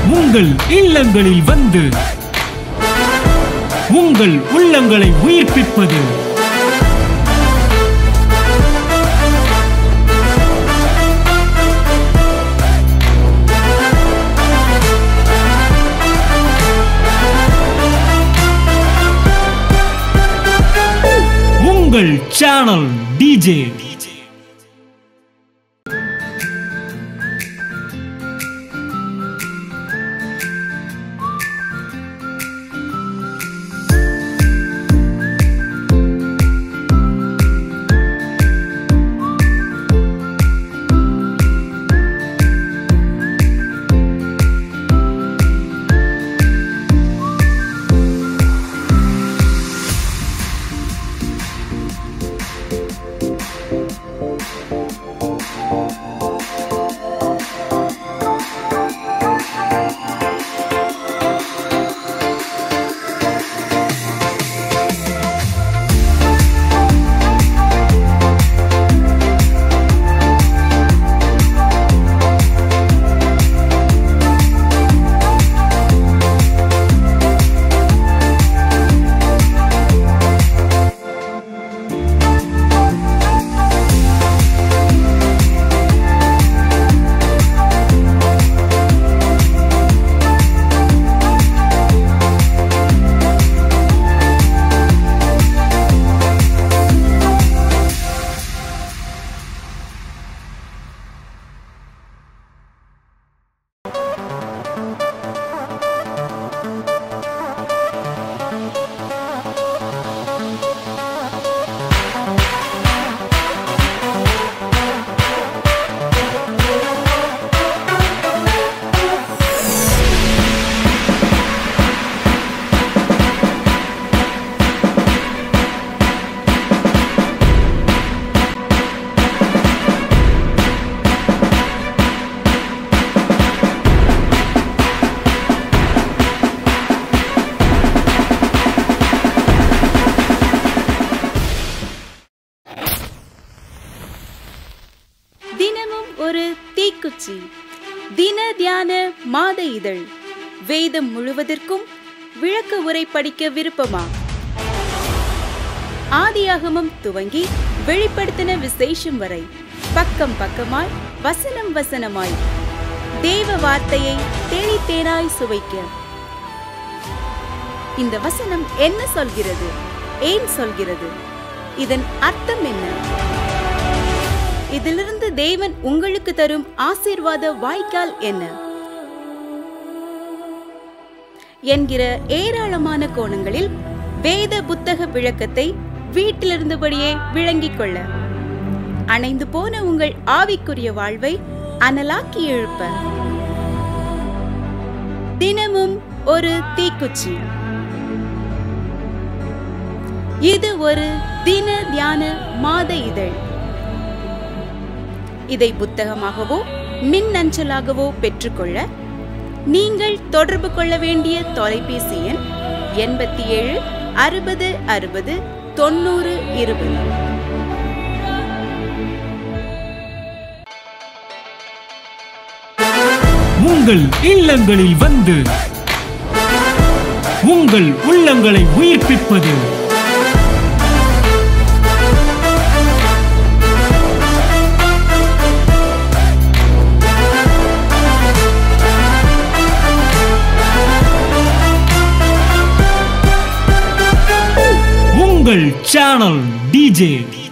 உங்கள் இல்லங்களில் வந்து உங்கள் உள்ளங்களை உயிர்ப்பிப்பது உங்கள் சேனல் டிஜே தினமும் ஒரு தீக்குச்சி தின தியான மாத இதழ் வேதம் முழுவதற்கும் விளக்க உரை படிக்க விருப்பமா ஆதியாகமம் துவங்கி வெளிப்படுத்தின விசேஷம் வரை பக்கம் பக்கமாய் வசனம் வசனமாய் தேவ வார்த்தையை தேனித்தேனாய் சுவைக்க இந்த வசனம் என்ன சொல்கிறது ஏன் சொல்கிறது இதன் அர்த்தம் என்ன இதிலிருந்து தேவன் உங்களுக்கு தரும் ஆசீர்வாத வாய்க்கால் என்ன என்கிற ஏராளமான கோணங்களில் வேத புத்தக விளக்கத்தை வீட்டிலிருந்தபடியே விளங்கிக் கொள்ள அணைந்து போன உங்கள் ஆவிக்குரிய வாழ்வை அனலாக்கி எழுப்ப தினமும் ஒரு தீக்குச்சி இது ஒரு தின தியான மாத இதழ் இதை புத்தகமாகவோ மின் அஞ்சலாகவோ பெற்றுக்கொள்ள நீங்கள் தொடர்பு கொள்ள வேண்டிய தொலைபேசி எண் எண்பத்தி ஏழு அறுபது அறுபது தொண்ணூறு இருபது உங்கள் இல்லங்களில் வந்து உங்கள் உள்ளங்களை உயிர்ப்பிப்பது உங்கள் சேனல் டிஜே